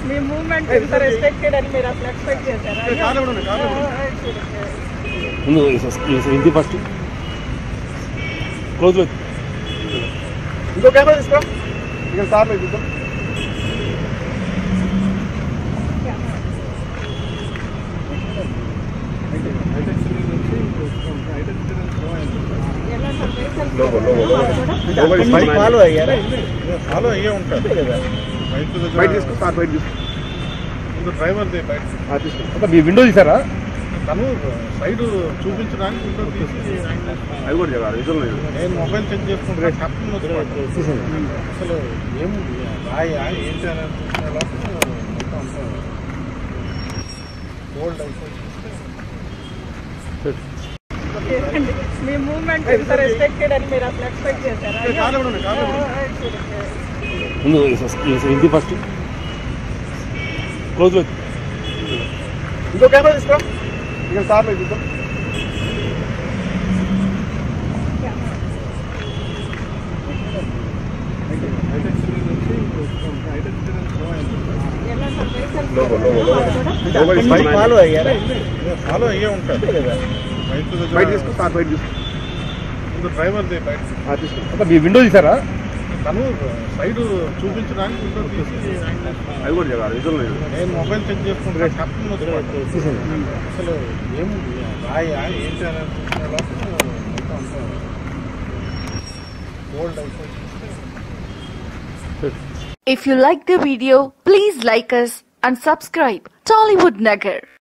మీ moment ఇంత respected అని మీరు అసలు ఎక్స్పెక్ట్ చేశారా ముందు ఇంటి ఫస్ట్ క్లోజ్ ఇంకో కెమెరా తీసుకో ఇక్కడ సార్ చూద్దాం ఫాలో అయ్యారా ఫాలో అయ్యే ఉంటారు బయట దగ్గర బయట తీసుకో సార్ బయట తీసుకో ముందు డ్రైవర్ దే బయట ఆ, తీసుకో మీ విండో తీసారా తను సైడ్ చూపించడానికి విండో తీసి ఆయన అది కూడా చెప్పాలి విజువల్ లేదు నేను మొబైల్ చెక్ చేసుకుంటే తప్పని వచ్చి అసలు ఏముంది రాయా ఏంటి అని అనుకుంటున్న లోపల మొత్తం అంతా ఓల్డ్ అయిపోయి మీ మూమెంట్ ఇంత రెస్పెక్టెడ్ అని మీరు అసలు ఎక్స్పెక్ట్ చేశారా కాదు ఇవ్వండి, కాదు ముందు ఇంటి ఫస్ట్ క్లోజ్ ఇంకో కెమెరా తీసుకో ఇక్కడ సార్ చూద్దాం ఫాలో అయ్యారా ఫాలో అయ్యే ఉంటారు బయట బయట దగ్గర తీసుకో సార్ బయట తీసుకో ముందు డ్రైవర్ దే బయట ఆ, తీసుకో మీ విండో తీసారా తను సైడ్ చూపించడానికి విండో తీసి ఆయన అది కూడా చెప్పాలి విజువల్ లేదు నేను మొబైల్ చెక్ చేసుకుంటే తప్పని వచ్చి అసలు ఏముంది రాయా ఏంటి అని అనుకుంటున్న లోపల మొత్తం అంతా ఓల్డ్ అయిపోయి If you like the video, please like us and subscribe Tollywood Nagar.